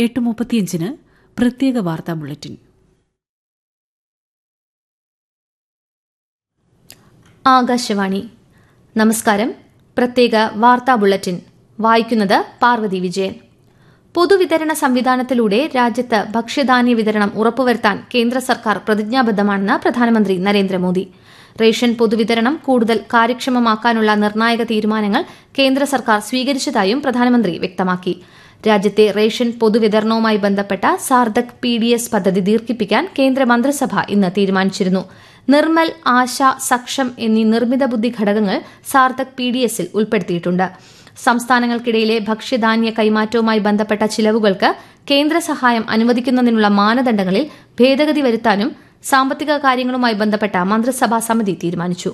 എട്ട് മുപ്പത്തിയഞ്ചിന് പ്രത്യേക വാർത്താ ബുള്ളറ്റിൻ ആകാശവാണി നമസ്കാരം പ്രത്യേക വാർത്താ ബുള്ളറ്റിൻ വായിക്കുന്നത് പാർവതി വിജയൻ പൊതുവിതരണ സംവിധാനത്തിലൂടെ രാജ്യത്ത് ഭക്ഷ്യധാന്യ വിതരണം ഉറപ്പുവരുത്താൻ കേന്ദ്ര സർക്കാർ പ്രതിജ്ഞാബദ്ധമാണെന്ന് പ്രധാനമന്ത്രി നരേന്ദ്രമോദി റേഷൻ പൊതുവിതരണം കൂടുതൽ കാര്യക്ഷമമാക്കാനുള്ള നിർണായക തീരുമാനങ്ങൾ കേന്ദ്ര സർക്കാർ സ്വീകരിച്ചതായും പ്രധാനമന്ത്രി വ്യക്തമാക്കി രാജ്യത്തെ റേഷൻ പൊതുവിതരണവുമായി ബന്ധപ്പെട്ട സാർദക് പി ഡി എസ് പദ്ധതി ദീർഘിപ്പിക്കാൻ കേന്ദ്ര മന്ത്രിസഭ ഇന്ന് തീരുമാനിച്ചിരുന്നു നിർമ്മൽ ആശ സക്ഷം എന്നീ നിർമ്മിത ബുദ്ധി ഘടകങ്ങൾ സാർദക് പി ഡി എസിൽ ഉൾപ്പെടുത്തിയിട്ടുണ്ട് സംസ്ഥാനങ്ങൾക്കിടയിലെ ഭക്ഷ്യധാന്യ കൈമാറ്റവുമായി ബന്ധപ്പെട്ട ചിലവുകൾക്ക് കേന്ദ്ര സഹായം അനുവദിക്കുന്നതിനുള്ള മാനദണ്ഡങ്ങളിൽ ഭേദഗതി വരുത്താനും സാമ്പത്തിക കാര്യങ്ങളുമായി ബന്ധപ്പെട്ട മന്ത്രിസഭാ സമിതി തീരുമാനിച്ചു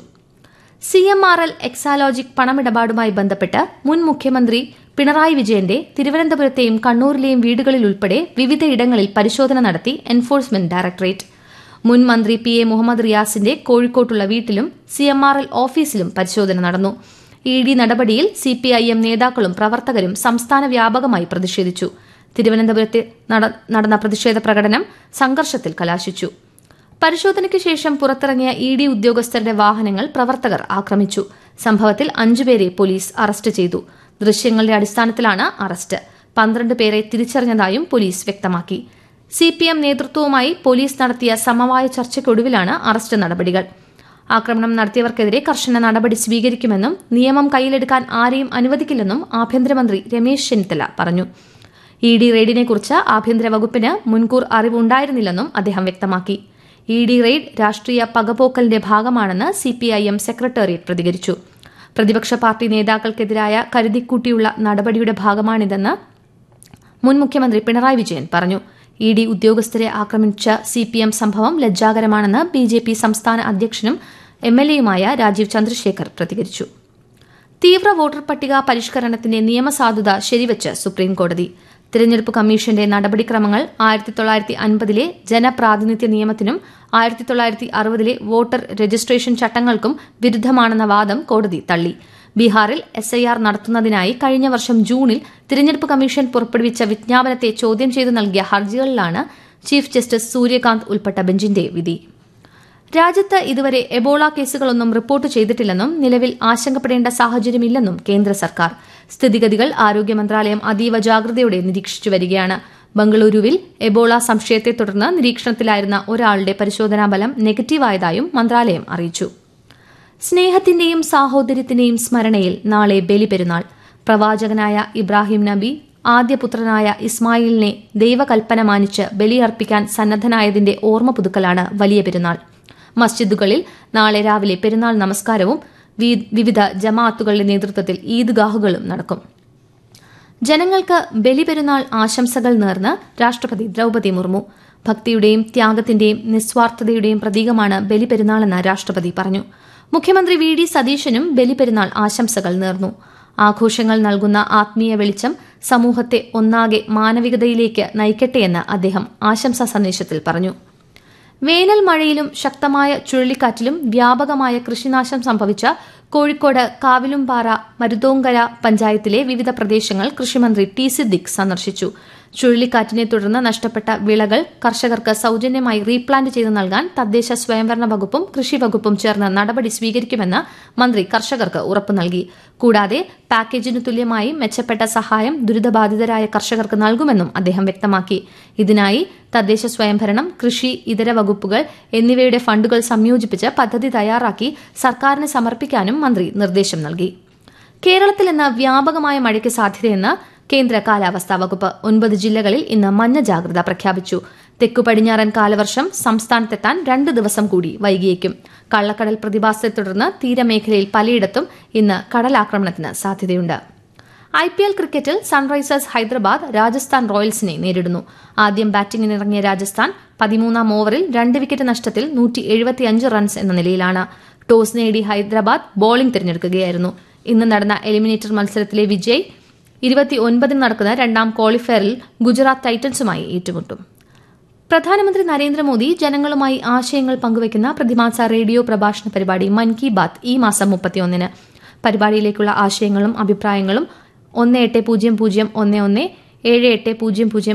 C M R L Exalogic പണമിടപാടുമായി ബന്ധപ്പെട്ട് മുൻ മുഖ്യമന്ത്രി പിണറായി വിജയന്റെ തിരുവനന്തപുരത്തെയും കണ്ണൂരിലെയും വീടുകളിൽ ഉൾപ്പെടെ വിവിധയിടങ്ങളിൽ പരിശോധന നടത്തി എൻഫോഴ്സ്മെന്റ് ഡയറക്ടറേറ്റ് മുൻ മന്ത്രി പി എ മുഹമ്മദ് റിയാസിന്റെ കോഴിക്കോട്ടുള്ള വീട്ടിലും സി എം ആർ എൽ ഓഫീസിലും പരിശോധന നടന്നു ഇ ഡി നടപടിയിൽ സിപിഐഎം നേതാക്കളും പ്രവർത്തകരും സംസ്ഥാന വ്യാപകമായി പ്രതിഷേധിച്ചു തിരുവനന്തപുരത്ത് നടന്ന പ്രതിഷേധ പ്രകടനം സംഘർഷത്തിൽ കലാശിച്ചു പരിശോധനയ്ക്ക് ശേഷം പുറത്തിറങ്ങിയ ഇ ഡി ഉദ്യോഗസ്ഥരുടെ വാഹനങ്ങൾ പ്രവർത്തകർ ആക്രമിച്ചു സംഭവത്തിൽ അഞ്ചുപേരെ പോലീസ് അറസ്റ്റ് ചെയ്തു ദൃശ്യങ്ങളുടെ അടിസ്ഥാനത്തിലാണ് അറസ്റ്റ് പന്ത്രണ്ട് പേരെ തിരിച്ചറിഞ്ഞതായും പോലീസ് വ്യക്തമാക്കി സിപിഎം നേതൃത്വവുമായി പോലീസ് നടത്തിയ സമവായ ചർച്ചയ്ക്കൊടുവിലാണ് അറസ്റ്റ് നടപടികൾ ആക്രമണം നടത്തിയവർക്കെതിരെ കർശന നടപടി സ്വീകരിക്കുമെന്നും നിയമം കയ്യിലെടുക്കാൻ ആരെയും അനുവദിക്കില്ലെന്നും ആഭ്യന്തരമന്ത്രി രമേശ് ചെന്നിത്തല പറഞ്ഞു ഇ ഡി റെയ്ഡിനെക്കുറിച്ച് ആഭ്യന്തര വകുപ്പിന് മുൻകൂർ അറിവുണ്ടായിരുന്നില്ലെന്നും അദ്ദേഹം വ്യക്തമാക്കി ഇ ഡി റെയ്ഡ് രാഷ്ട്രീയ പകപോക്കലിന്റെ ഭാഗമാണെന്ന് സിപിഐഎം സെക്രട്ടേറിയറ്റ് പ്രതികരിച്ചു പ്രതിപക്ഷ പാർട്ടി നേതാക്കൾക്കെതിരായ കരുതിക്കൂട്ടിയുള്ള നടപടിയുടെ ഭാഗമാണിതെന്ന് മുൻ മുഖ്യമന്ത്രി പിണറായി വിജയൻ പറഞ്ഞു ഇ ഡി ഉദ്യോഗസ്ഥരെ ആക്രമിച്ച സിപിഎം സംഭവം ലജ്ജാകരമാണെന്ന് ബി ജെ പി സംസ്ഥാന അധ്യക്ഷനും എം എൽ എയുമായ രാജീവ് ചന്ദ്രശേഖർ പ്രതികരിച്ചു തീവ്ര വോട്ടർ പട്ടിക പരിഷ്കരണത്തിന്റെ നിയമസാധുത ശരിവച്ച് സുപ്രീംകോടതി തിരഞ്ഞെടുപ്പ് കമ്മീഷന്റെ നടപടിക്രമങ്ങൾ ആയിരത്തി തൊള്ളായിരത്തി അൻപതിലെ ജനപ്രാതിനിധ്യ നിയമത്തിനും ആയിരത്തി തൊള്ളായിരത്തി അറുപതിലെ വോട്ടർ രജിസ്ട്രേഷൻ ചട്ടങ്ങൾക്കും വിരുദ്ധമാണെന്ന വാദം കോടതി തള്ളി ബീഹാറിൽ എസ് ഐ ആർ നടത്തുന്നതിനായി കഴിഞ്ഞ വർഷം ജൂണിൽ തിരഞ്ഞെടുപ്പ് കമ്മീഷൻ പുറപ്പെടുവിച്ച വിജ്ഞാപനത്തെ ചോദ്യം ചെയ്തു നൽകിയ ഹർജികളിലാണ് ചീഫ് ജസ്റ്റിസ് സൂര്യകാന്ത് ഉൾപ്പെട്ട ബെഞ്ചിന്റെ വിധി രാജ്യത്ത് ഇതുവരെ എബോള കേസുകളൊന്നും റിപ്പോർട്ട് ചെയ്തിട്ടില്ലെന്നും നിലവിൽ ആശങ്കപ്പെടേണ്ട സാഹചര്യമില്ലെന്നും കേന്ദ്ര സർക്കാർ സ്ഥിതിഗതികൾ ആരോഗ്യ മന്ത്രാലയം അതീവ ജാഗ്രതയോടെ നിരീക്ഷിച്ചു വരികയാണ് ബംഗളൂരുവിൽ എബോള സംശയത്തെ തുടർന്ന് നിരീക്ഷണത്തിലായിരുന്ന ഒരാളുടെ പരിശോധനാ ഫലം നെഗറ്റീവായതായും മന്ത്രാലയം അറിയിച്ചു സ്നേഹത്തിന്റെയും സാഹോദര്യത്തിന്റെയും സ്മരണയിൽ നാളെ ബലിപെരുന്നാൾ പ്രവാചകനായ ഇബ്രാഹിം നബി ആദ്യപുത്രനായ ഇസ്മായിലിനെ ദൈവകൽപ്പന മാനിച്ച് ബലിയർപ്പിക്കാൻ സന്നദ്ധനായതിന്റെ ഓർമ്മ പുതുക്കലാണ് വലിയ പെരുന്നാൾ മസ്ജിദുകളിൽ നാളെ രാവിലെ പെരുന്നാൾ നമസ്കാരവും വിവിധ ജമാഅത്തുകളുടെ നേതൃത്വത്തിൽ ഈദ്ഗാഹുകളും നടക്കും ജനങ്ങൾക്ക് ബലിപെരുന്നാൾ ആശംസകൾ നേർന്ന് രാഷ്ട്രപതി ദ്രൌപതി മുർമു ഭക്തിയുടെയും ത്യാഗത്തിന്റെയും നിസ്വാർത്ഥതയുടെയും പ്രതീകമാണ് ബലിപെരുന്നാളെന്ന് രാഷ്ട്രപതി പറഞ്ഞു മുഖ്യമന്ത്രി വി ഡി സതീശനും ബലിപെരുന്നാൾ ആശംസകൾ നേർന്നു ആഘോഷങ്ങൾ നൽകുന്ന ആത്മീയ വെളിച്ചം സമൂഹത്തെ ഒന്നാകെ മാനവികതയിലേക്ക് നയിക്കട്ടെയെന്ന് അദ്ദേഹം ആശംസാ സന്ദേശത്തിൽ പറഞ്ഞു വേനൽ മഴയിലും ശക്തമായ ചുഴലിക്കാറ്റിലും വ്യാപകമായ കൃഷിനാശം സംഭവിച്ച കോഴിക്കോട് കാവിലുംപാറ മരുതോങ്കര പഞ്ചായത്തിലെ വിവിധ പ്രദേശങ്ങൾ കൃഷിമന്ത്രി ടി സിദ്ദിഖ് സന്ദർശിച്ചു ചുഴലിക്കാറ്റിനെ തുടർന്ന് നഷ്ടപ്പെട്ട വിളകൾ കർഷകർക്ക് സൌജന്യമായി റീപ്ലാന്റ് ചെയ്തു നൽകാൻ തദ്ദേശ സ്വയംഭരണ വകുപ്പും കൃഷി വകുപ്പും ചേർന്ന് നടപടി സ്വീകരിക്കുമെന്ന് മന്ത്രി കർഷകർക്ക് ഉറപ്പു നൽകി കൂടാതെ പാക്കേജിനു തുല്യമായി മെച്ചപ്പെട്ട സഹായം ദുരിതബാധിതരായ കർഷകർക്ക് നൽകുമെന്നും അദ്ദേഹം വ്യക്തമാക്കി ഇതിനായി തദ്ദേശ സ്വയംഭരണം കൃഷി ഇതര വകുപ്പുകൾ എന്നിവയുടെ ഫണ്ടുകൾ സംയോജിപ്പിച്ച് പദ്ധതി തയ്യാറാക്കി സർക്കാരിന് സമർപ്പിക്കാനും മന്ത്രി നിർദ്ദേശം നൽകി കേരളത്തിൽ ഇന്ന് വ്യാപകമായ മഴയ്ക്ക് സാധ്യതയെന്ന് കേന്ദ്ര കാലാവസ്ഥാ വകുപ്പ് ഒൻപത് ജില്ലകളിൽ ഇന്ന് മഞ്ഞ ജാഗ്രത പ്രഖ്യാപിച്ചു തെക്കു പടിഞ്ഞാറൻ കാലവർഷം സംസ്ഥാനത്തെത്താൻ രണ്ട് ദിവസം കൂടി വൈകിയേക്കും കള്ളക്കടൽ പ്രതിഭാസത്തെ തുടർന്ന് തീരമേഖലയിൽ പലയിടത്തും ഇന്ന് കടലാക്രമണത്തിന് സാധ്യതയുണ്ട് ഐ പി എൽ ക്രിക്കറ്റിൽ സൺറൈസേഴ്സ് ഹൈദരാബാദ് രാജസ്ഥാൻ റോയൽസിനെ നേരിടുന്നു ആദ്യം ബാറ്റിംഗിനിറങ്ങിയ രാജസ്ഥാൻ പതിമൂന്നാം ഓവറിൽ രണ്ട് വിക്കറ്റ് നഷ്ടത്തിൽ നൂറ്റി എഴുപത്തിയഞ്ച് റൺസ് എന്ന നിലയിലാണ് ടോസ് നേടി ഹൈദരാബാദ് ബോളിംഗ് തിരഞ്ഞെടുക്കുകയായിരുന്നു ഇന്ന് നടന്ന എലിമിനേറ്റർ മത്സരത്തിലെ വിജയ് ഇരുപത്തിയൊൻപതിന് നടക്കുന്ന രണ്ടാം ക്വാളിഫയറിൽ ഗുജറാത്ത് ടൈറ്റൻസുമായി ഏറ്റുമുട്ടും പ്രധാനമന്ത്രി നരേന്ദ്രമോദി ജനങ്ങളുമായി ആശയങ്ങൾ പങ്കുവയ്ക്കുന്ന പ്രതിമാസ റേഡിയോ പ്രഭാഷണ പരിപാടി മൻ കി ബാത്ത് ഈ മാസം മുപ്പത്തിയൊന്നിന് പരിപാടിയിലേക്കുള്ള ആശയങ്ങളും അഭിപ്രായങ്ങളും ഒന്ന് എട്ട് പൂജ്യം പൂജ്യം ഒന്ന് ഒന്ന് ഏഴ് എട്ട് പൂജ്യം പൂജ്യം